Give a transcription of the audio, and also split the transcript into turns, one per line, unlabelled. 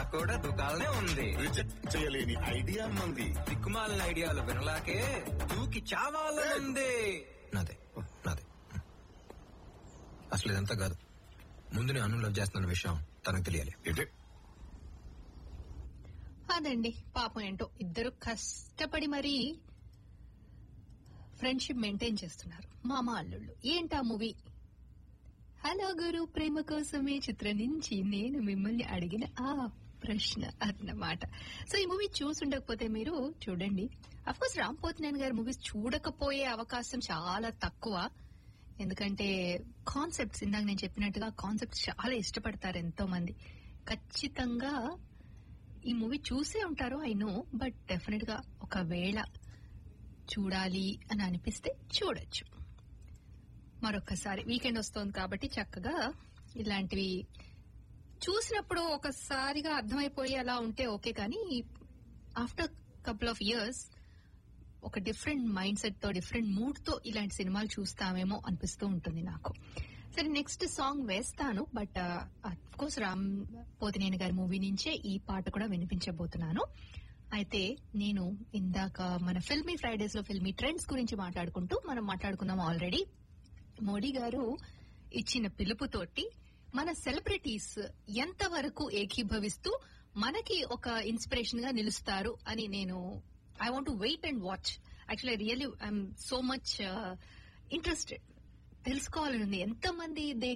నాకు కూడా దుకాణమే ఉంది
రిజెక్ట్ చేయలేని ఐడియా మంది
దిక్కుమాలిన ఐడియాలు వినలాకే దూకి చావాలనుంది నాదే నాదే అసలు ఇదంతా కాదు ముందు నేను అను లవ్ చేస్తున్న విషయం తనకు తెలియాలి
ఏంటి
అదండి పాపం ఏంటో ఇద్దరు కష్టపడి మరీ ఫ్రెండ్షిప్ మెయింటైన్ చేస్తున్నారు మామ అల్లుళ్ళు ఏంటా మూవీ హలో గురు ప్రేమ కోసమే చిత్రం నుంచి నేను మిమ్మల్ని అడిగిన ఆ ప్రశ్న అన్నమాట సో ఈ మూవీ చూసుండకపోతే మీరు చూడండి అఫ్ కోర్స్ రామ్ పోతినేని గారి మూవీస్ చూడకపోయే అవకాశం చాలా తక్కువ ఎందుకంటే కాన్సెప్ట్స్ ఇందాక నేను చెప్పినట్టుగా కాన్సెప్ట్స్ చాలా ఇష్టపడతారు ఎంతో మంది ఖచ్చితంగా ఈ మూవీ చూసే ఉంటారు ఐ నో బట్ డెఫినెట్ గా ఒకవేళ చూడాలి అని అనిపిస్తే చూడొచ్చు మరొకసారి వీకెండ్ వస్తోంది కాబట్టి చక్కగా ఇలాంటివి చూసినప్పుడు ఒకసారిగా అర్థమైపోయి అలా ఉంటే ఓకే కానీ ఆఫ్టర్ కపుల్ ఆఫ్ ఇయర్స్ ఒక డిఫరెంట్ మైండ్ సెట్ తో డిఫరెంట్ మూడ్ తో ఇలాంటి సినిమాలు చూస్తామేమో అనిపిస్తూ ఉంటుంది నాకు సరే నెక్స్ట్ సాంగ్ వేస్తాను but of course Ram Pothineni గారి మూవీ నుంచే ఈ పాట కూడా వినిపించబోతున్నాను అయితే నేను ఇందాక మన ఫిల్మీ ఫ్రైడేస్ లో ఫిల్మీ ట్రెండ్స్ గురించి మాట్లాడుకుంటూ మనం మాట్లాడుకున్నాం ఆల్రెడీ మోడీ గారు ఇచ్చిన పిలుపుతోటి మన సెలబ్రిటీస్ ఎంతవరకు ఏకీభవిస్తూ మనకి ఒక ఇన్స్పిరేషన్ గా నిలుస్తారు అని నేను I want wait and watch actually really I'm so much interested తెలుసుకోవాలని ఉంది ఎంతమంది దే